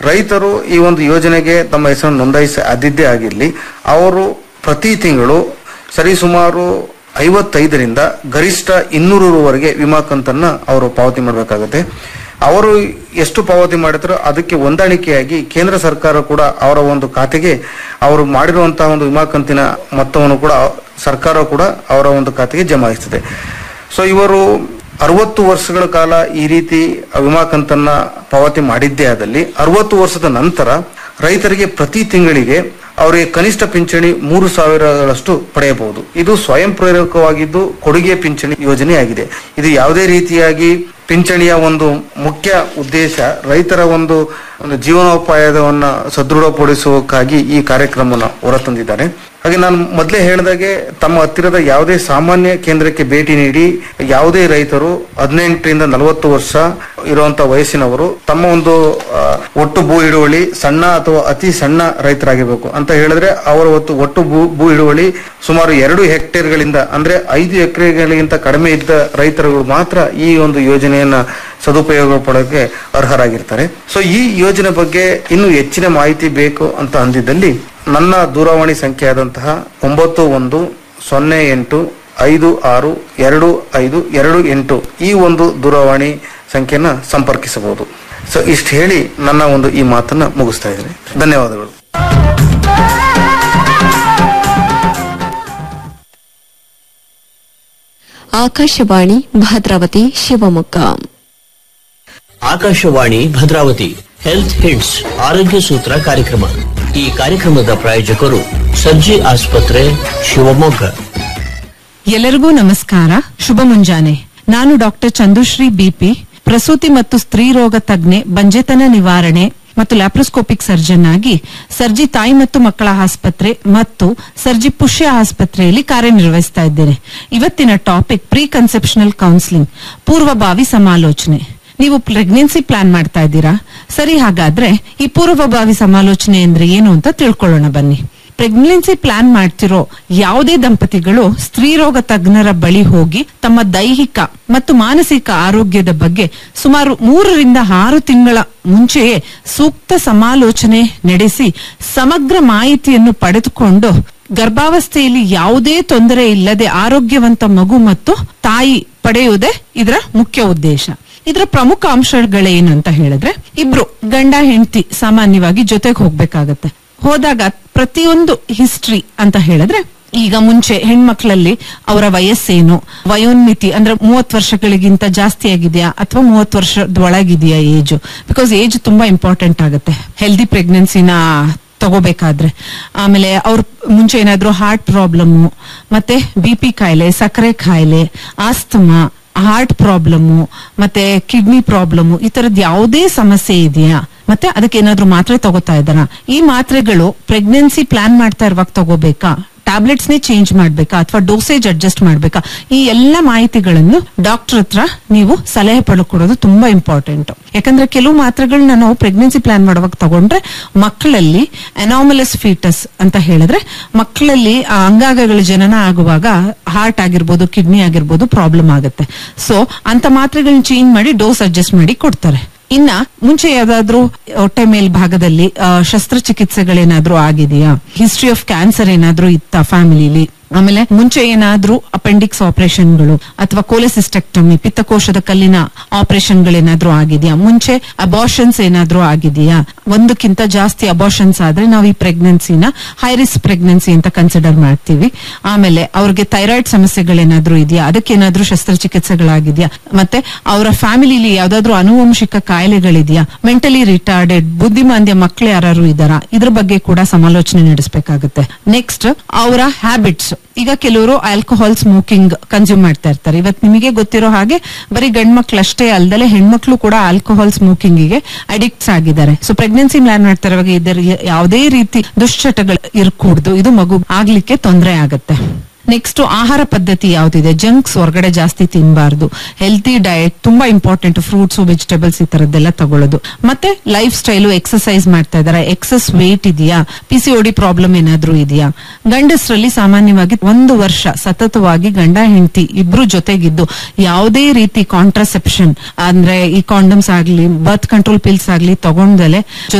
ರೈತರು ಈ ಒಂದು ಯೋಜನೆಗೆ ತಮ್ಮ ಹೆಸರನ್ನು ನೋಂದಾಯಿಸಿ ಆದಿದ್ದೇ ಆಗಿರಲಿ ಅವರು ಪ್ರತಿ ತಿಂಗಳು ಸರಿಸುಮಾರು ಐವತ್ತೈದರಿಂದ ಗರಿಷ್ಠ ಇನ್ನೂರವರೆಗೆ ವಿಮಾ ಕಂತನ್ನ ಅವರು ಪಾವತಿ ಮಾಡಬೇಕಾಗುತ್ತೆ ಅವರು ಎಷ್ಟು ಪಾವತಿ ಮಾಡಿದ್ರು ಅದಕ್ಕೆ ಹೊಂದಾಣಿಕೆಯಾಗಿ ಕೇಂದ್ರ ಸರ್ಕಾರ ಕೂಡ ಅವರ ಒಂದು ಖಾತೆಗೆ ಅವರು ಮಾಡಿರುವಂತಹ ಒಂದು ವಿಮಾ ಕಂತಿನ ಮೊತ್ತವನ್ನು ಕೂಡ ಸರ್ಕಾರ ಕೂಡ ಅವರ ಒಂದು ಖಾತೆಗೆ ಜಮಾಯಿಸ್ತದೆ ಸೊ ಇವರು ಅರವತ್ತು ವರ್ಷಗಳ ಕಾಲ ಈ ರೀತಿ ವಿಮಾ ಕಂತನ್ನ ಪಾವತಿ ಮಾಡಿದ್ದೇ ಆದಲ್ಲಿ ಅರವತ್ತು ವರ್ಷದ ನಂತರ ರೈತರಿಗೆ ಪ್ರತಿ ತಿಂಗಳಿಗೆ ಅವರಿಗೆ ಕನಿಷ್ಠ ಪಿಂಚಣಿ ಮೂರು ಸಾವಿರಗಳಷ್ಟು ಪಡೆಯಬಹುದು ಇದು ಸ್ವಯಂ ಪ್ರೇರಕವಾಗಿದ್ದು ಕೊಡುಗೆ ಪಿಂಚಣಿ ಯೋಜನೆಯಾಗಿದೆ ಇದು ಯಾವುದೇ ರೀತಿಯಾಗಿ ಪಿಂಚಣಿಯ ಒಂದು ಮುಖ್ಯ ಉದ್ದೇಶ ರೈತರ ಒಂದು ಒಂದು ಜೀವನೋಪಾಯದವನ್ನ ಸದೃಢಪಡಿಸುವಕ್ಕಾಗಿ ಈ ಕಾರ್ಯಕ್ರಮವನ್ನು ಹೊರತಂದಿದ್ದಾರೆ ಹಾಗೆ ನಾನು ಮೊದಲೇ ಹೇಳಿದಾಗೆ ತಮ್ಮ ಹತ್ತಿರದ ಯಾವುದೇ ಸಾಮಾನ್ಯ ಕೇಂದ್ರಕ್ಕೆ ಭೇಟಿ ನೀಡಿ ಯಾವುದೇ ರೈತರು ಹದಿನೆಂಟರಿಂದ ನಲವತ್ತು ವರ್ಷ ಇರುವಂತಹ ವಯಸ್ಸಿನವರು ತಮ್ಮ ಒಂದು ಆ, ಒಟ್ಟು ಭೂ ಹಿಡುವಳಿ ಸಣ್ಣ ಅಥವಾ ಅತಿ ಸಣ್ಣ ರೈತರಾಗಿರ್ಬೇಕು ಅಂತ ಹೇಳಿದ್ರೆ ಅವರ ಒಟ್ಟು ಒಟ್ಟು ಭೂ ಭೂ ಹಿಡುವಳಿ ಸುಮಾರು ಎರಡು ಹೆಕ್ಟೇರ್ಗಳಿಂದ ಅಂದ್ರೆ ಐದು ಎಕರೆಗಳಿಗಿಂತ ಕಡಿಮೆ ಇದ್ದ ರೈತರುಗಳು ಮಾತ್ರ ಈ ಒಂದು ಯೋಜನೆಯನ್ನ ಸದುಪಯೋಗ ಪಡೋಕೆ ಅರ್ಹರಾಗಿರ್ತಾರೆ ಸೊ ಈ ಯೋಜನೆ ಬಗ್ಗೆ ಇನ್ನೂ ಹೆಚ್ಚಿನ ಮಾಹಿತಿ ಬೇಕು ಅಂತ ಅಂದಿದ್ದಲ್ಲಿ ನನ್ನ ದೂರವಾಣಿ ಸಂಖ್ಯೆ ಆದಂತಹ ಒಂಬತ್ತು ಒಂದು ಸೊನ್ನೆ ಎಂಟು ಐದು ಆರು ಎರಡು ಐದು ಎರಡು ಎಂಟು ಈ ಒಂದು ದೂರವಾಣಿ ಸಂಖ್ಯೆನ ಸಂಪರ್ಕಿಸಬಹುದು ಸೊ ಇಷ್ಟು ಹೇಳಿ ನನ್ನ ಒಂದು ಈ ಮಾತನ್ನ ಮುಗಿಸ್ತಾ ಇದ್ದೀನಿ ಧನ್ಯವಾದಗಳು ಆಕಾಶವಾಣಿ ಭದ್ರಾವತಿ ಶಿವಮೊಗ್ಗ ಆಕಾಶವಾಣಿ ಭದ್ರಾವತಿ ಹೆಲ್ತ್ ಹಿಟ್ಸ್ ಆರೋಗ್ಯ ಸೂತ್ರ ಕಾರ್ಯಕ್ರಮ ಈ ಕಾರ್ಯಕ್ರಮದ ಪ್ರಾಯೋಜಕರು ಸರ್ಜಿ ಆಸ್ಪತ್ರೆ ಶಿವಮೊಗ್ಗ ಎಲ್ಲರಿಗೂ ನಮಸ್ಕಾರ ಶುಭ ಮುಂಜಾನೆ ನಾನು ಡಾಕ್ಟರ್ ಚಂದುಶ್ರೀ ಬಿಪಿ ಪ್ರಸೂತಿ ಮತ್ತು ಸ್ತ್ರೀ ರೋಗ ತಜ್ಞೆ ಬಂಜೆತನ ನಿವಾರಣೆ ಮತ್ತು ಲ್ಯಾಪ್ರೋಸ್ಕೋಪಿಕ್ ಸರ್ಜನ್ ಆಗಿ ಸರ್ಜಿ ತಾಯಿ ಮತ್ತು ಮಕ್ಕಳ ಆಸ್ಪತ್ರೆ ಮತ್ತು ಸರ್ಜಿ ಪುಷ್ಯ ಆಸ್ಪತ್ರೆಯಲ್ಲಿ ಕಾರ್ಯನಿರ್ವಹಿಸ್ತಾ ಇದ್ದೇನೆ ಇವತ್ತಿನ ಟಾಪಿಕ್ ಪ್ರೀ ಕನ್ಸೆಪ್ಷನಲ್ ಕೌನ್ಸಿಲಿಂಗ್ ಪೂರ್ವಭಾವಿ ಸಮಾಲೋಚನೆ ನೀವು ಪ್ರೆಗ್ನೆನ್ಸಿ ಪ್ಲಾನ್ ಮಾಡ್ತಾ ಇದ್ದೀರಾ ಸರಿ ಹಾಗಾದ್ರೆ ಈ ಪೂರ್ವಭಾವಿ ಸಮಾಲೋಚನೆ ಅಂದ್ರೆ ಏನು ಅಂತ ತಿಳ್ಕೊಳ್ಳೋಣ ಬನ್ನಿ ಪ್ರೆಗ್ನೆನ್ಸಿ ಪ್ಲಾನ್ ಮಾಡ್ತಿರೋ ಯಾವುದೇ ದಂಪತಿಗಳು ಸ್ತ್ರೀರೋಗ ತಜ್ಞರ ಬಳಿ ಹೋಗಿ ತಮ್ಮ ದೈಹಿಕ ಮತ್ತು ಮಾನಸಿಕ ಆರೋಗ್ಯದ ಬಗ್ಗೆ ಸುಮಾರು ಮೂರರಿಂದ ಆರು ತಿಂಗಳ ಮುಂಚೆಯೇ ಸೂಕ್ತ ಸಮಾಲೋಚನೆ ನಡೆಸಿ ಸಮಗ್ರ ಮಾಹಿತಿಯನ್ನು ಪಡೆದುಕೊಂಡು ಗರ್ಭಾವಸ್ಥೆಯಲ್ಲಿ ಯಾವುದೇ ತೊಂದರೆ ಇಲ್ಲದೆ ಆರೋಗ್ಯವಂತ ಮಗು ಮತ್ತು ತಾಯಿ ಪಡೆಯುವುದೇ ಇದರ ಮುಖ್ಯ ಉದ್ದೇಶ ಇದರ ಪ್ರಮುಖ ಅಂಶಗಳೇನು ಅಂತ ಹೇಳಿದ್ರೆ ಇಬ್ರು ಗಂಡ ಹೆಂಡತಿ ಸಾಮಾನ್ಯವಾಗಿ ಜೊತೆಗೆ ಹೋಗ್ಬೇಕಾಗತ್ತೆ ಹೋದಾಗ ಪ್ರತಿಯೊಂದು ಹಿಸ್ಟ್ರಿ ಅಂತ ಹೇಳಿದ್ರೆ ಈಗ ಮುಂಚೆ ಹೆಣ್ಮಕ್ಳಲ್ಲಿ ಅವರ ವಯಸ್ಸೇನು ವಯೋನ್ಮಿತಿ ಅಂದ್ರೆ ಮೂವತ್ ವರ್ಷಗಳಿಗಿಂತ ಜಾಸ್ತಿ ಆಗಿದೆಯಾ ಅಥವಾ ಮೂವತ್ ವರ್ಷದ ಒಳಗಿದೆಯಾ ಏಜ್ ಬಿಕಾಸ್ ಏಜ್ ತುಂಬಾ ಇಂಪಾರ್ಟೆಂಟ್ ಆಗುತ್ತೆ ಹೆಲ್ದಿ ಪ್ರೆಗ್ನೆನ್ಸಿನ ತಗೋಬೇಕಾದ್ರೆ ಆಮೇಲೆ ಅವ್ರ ಮುಂಚೆ ಏನಾದ್ರೂ ಹಾರ್ಟ್ ಪ್ರಾಬ್ಲಮ್ ಮತ್ತೆ ಬಿ ಪಿ ಕಾಯಿಲೆ ಸಕ್ಕರೆ ಕಾಯಿಲೆ ಆಸ್ತಮಾ ಹಾರ್ಟ್ ಪ್ರಾಬ್ಲಮ್ ಮತ್ತೆ ಕಿಡ್ನಿ ಪ್ರಾಬ್ಲಮ್ ಈ ತರದ್ ಯಾವುದೇ ಸಮಸ್ಯೆ ಇದೆಯಾ ಮತ್ತೆ ಅದಕ್ಕೆ ಏನಾದ್ರೂ ಮಾತ್ರೆ ತಗೋತಾ ಇದ್ದಾರಾ ಈ ಮಾತ್ರೆಗಳು ಪ್ರೆಗ್ನೆನ್ಸಿ ಪ್ಲಾನ್ ಮಾಡ್ತಾ ಇರುವಾಗ ತಗೋಬೇಕಾ ಟ್ಯಾಬ್ಲೆಟ್ಸ್ ನೇ ಚೇಂಜ್ ಮಾಡ್ಬೇಕಾ ಅಥವಾ ಡೋಸೇಜ್ ಅಡ್ಜಸ್ಟ್ ಮಾಡ್ಬೇಕಾ ಈ ಎಲ್ಲ ಮಾಹಿತಿಗಳನ್ನು ಡಾಕ್ಟರ್ ಹತ್ರ ನೀವು ಸಲಹೆ ಪಡ್ಕೊಡೋದು ತುಂಬಾ ಇಂಪಾರ್ಟೆಂಟ್ ಯಾಕಂದ್ರೆ ಕೆಲವು ಮಾತ್ರೆಗಳನ್ನ ನಾವು ಪ್ರೆಗ್ನೆನ್ಸಿ ಪ್ಲಾನ್ ಮಾಡುವಾಗ ತಗೊಂಡ್ರೆ ಮಕ್ಕಳಲ್ಲಿ ಅನಾಮಲಸ್ ಫೀಟಸ್ ಅಂತ ಹೇಳಿದ್ರೆ ಮಕ್ಕಳಲ್ಲಿ ಆ ಅಂಗಾಂಗಗಳ ಜನನ ಆಗುವಾಗ ಹಾರ್ಟ್ ಆಗಿರ್ಬೋದು ಕಿಡ್ನಿ ಆಗಿರ್ಬೋದು ಪ್ರಾಬ್ಲಮ್ ಆಗುತ್ತೆ ಸೊ ಅಂತ ಮಾತ್ರೆಗಳನ್ನ ಚೇಂಜ್ ಮಾಡಿ ಡೋಸ್ ಅಡ್ಜಸ್ಟ್ ಮಾಡಿ ಕೊಡ್ತಾರೆ ಇನ್ನ ಮುಂಚೆ ಯಾವ್ದಾದ್ರು ಹೊಟ್ಟೆ ಮೇಲ್ಭಾಗದಲ್ಲಿ ಆ, ಶಸ್ತ್ರಚಿಕಿತ್ಸೆಗಳೇನಾದ್ರೂ ಆಗಿದೆಯಾ ಹಿಸ್ಟ್ರಿ ಆಫ್ ಕ್ಯಾನ್ಸರ್ ಏನಾದ್ರೂ ಇತ್ತ ಫ್ಯಾಮಿಲಿಲಿ ಆಮೇಲೆ ಮುಂಚೆ ಏನಾದ್ರೂ ಅಪೆಂಡಿಕ್ಸ್ ಆಪರೇಷನ್ಗಳು ಅಥವಾ ಕೋಲೆಸಿಸ್ಟೆಕ್ಟಮಿ ಪಿತ್ತಕೋಶದ ಕಲ್ಲಿನ ಆಪರೇಷನ್ಗಳೇನಾದ್ರೂ ಆಗಿದೆಯಾ ಮುಂಚೆ ಅಬಾರ್ಷನ್ಸ್ ಏನಾದ್ರೂ ಆಗಿದೆಯಾ ಒಂದಕ್ಕಿಂತ ಜಾಸ್ತಿ ಅಬಾರ್ಷನ್ಸ್ ಆದ್ರೆ ನಾವು ಈ ಪ್ರೆಗ್ನೆನ್ಸಿನ ಹೈ ರಿಸ್ಕ್ ಪ್ರೆಗ್ನೆನ್ಸಿ ಅಂತ ಕನ್ಸಿಡರ್ ಮಾಡ್ತೀವಿ ಆಮೇಲೆ ಅವ್ರಿಗೆ ಥೈರಾಯ್ಡ್ ಸಮಸ್ಯೆಗಳೇನಾದ್ರೂ ಇದೆಯಾ ಅದಕ್ಕೇನಾದ್ರೂ ಶಸ್ತ್ರಚಿಕಿತ್ಸೆಗಳಾಗಿದೆಯಾ ಮತ್ತೆ ಅವರ ಫ್ಯಾಮಿಲಿಲಿ ಯಾವ್ದಾದ್ರು ಅನುವಂಶಿಕ ಕಾಯಿಲೆಗಳಿದೆಯಾ ಮೆಂಟಲಿ ರಿಟಾರ್ಡೆಡ್ ಬುದ್ಧಿಮಾಂದ್ಯ ಮಕ್ಕಳು ಯಾರು ಇದಾರಾ ಇದ್ರ ಬಗ್ಗೆ ಕೂಡ ಸಮಾಲೋಚನೆ ನಡೆಸಬೇಕಾಗುತ್ತೆ ನೆಕ್ಸ್ಟ್ ಅವರ ಹ್ಯಾಬಿಟ್ಸ್ ಈಗ ಕೆಲವರು ಆಲ್ಕೋಹಾಲ್ ಸ್ಮೋಕಿಂಗ್ ಕನ್ಸ್ಯೂಮ್ ಮಾಡ್ತಾ ಇರ್ತಾರೆ ಇವತ್ ನಿಮಗೆ ಗೊತ್ತಿರೋ ಹಾಗೆ ಬರೀ ಗಂಡ್ ಮಕ್ಳು ಅಷ್ಟೇ ಅಲ್ದಲೆ ಹೆಣ್ಮಕ್ಳು ಕೂಡ ಆಲ್ಕೋಹಾಲ್ ಸ್ಮೋಕಿಂಗ್ ಗೆ ಅಡಿಕ್ಟ್ಸ್ ಆಗಿದ್ದಾರೆ ಸೊ ಪ್ರೆಗ್ನೆನ್ಸಿ ಪ್ಲಾನ್ ಮಾಡ್ತಾ ಇರುವಾಗ ಇದರ ಯಾವುದೇ ರೀತಿ ದುಶ್ಚಟಗಳು ಇರ್ಕೂಡ್ದು ಇದು ಮಗು ಆಗ್ಲಿಕ್ಕೆ ತೊಂದರೆ ಆಗತ್ತೆ ನೆಕ್ಸ್ಟ್ ಆಹಾರ ಪದ್ಧತಿ ಯಾವ್ದಿದೆ ಜಂಕ್ಸ್ ಹೊರಗಡೆ ಜಾಸ್ತಿ ತಿನ್ಬಾರ್ದು ಹೆಲ್ತಿ ಡಯಟ್ ತುಂಬಾ ಇಂಪಾರ್ಟೆಂಟ್ ಫ್ರೂಟ್ಸ್ ವೆಜಿಟೇಬಲ್ಸ್ ಈ ತರದ್ದೆಲ್ಲ ತಗೊಳ್ಳೋದು ಮತ್ತೆ ಲೈಫ್ ಸ್ಟೈಲು ಎಕ್ಸರ್ಸೈಸ್ ಮಾಡ್ತಾ ಇದಾರೆ ಎಕ್ಸಸ್ ವೇಟ್ ಇದೆಯಾ ಪಿಸಿಒಡಿ ಪ್ರಾಬ್ಲಮ್ ಏನಾದ್ರೂ ಇದೆಯಾ ಗಂಡಸರಲ್ಲಿ ಸಾಮಾನ್ಯವಾಗಿ ಒಂದು ವರ್ಷ ಸತತವಾಗಿ ಗಂಡ ಹೆಂಡತಿ ಇಬ್ರು ಜೊತೆಗಿದ್ದು ಯಾವುದೇ ರೀತಿ ಕಾಂಟ್ರಸೆಪ್ಷನ್ ಅಂದ್ರೆ ಈ ಕಾಂಡಮ್ಸ್ ಆಗ್ಲಿ ಬರ್ತ್ ಕಂಟ್ರೋಲ್ ಪಿಲ್ಸ್ ಆಗ್ಲಿ ತಗೊಂಡಲೆ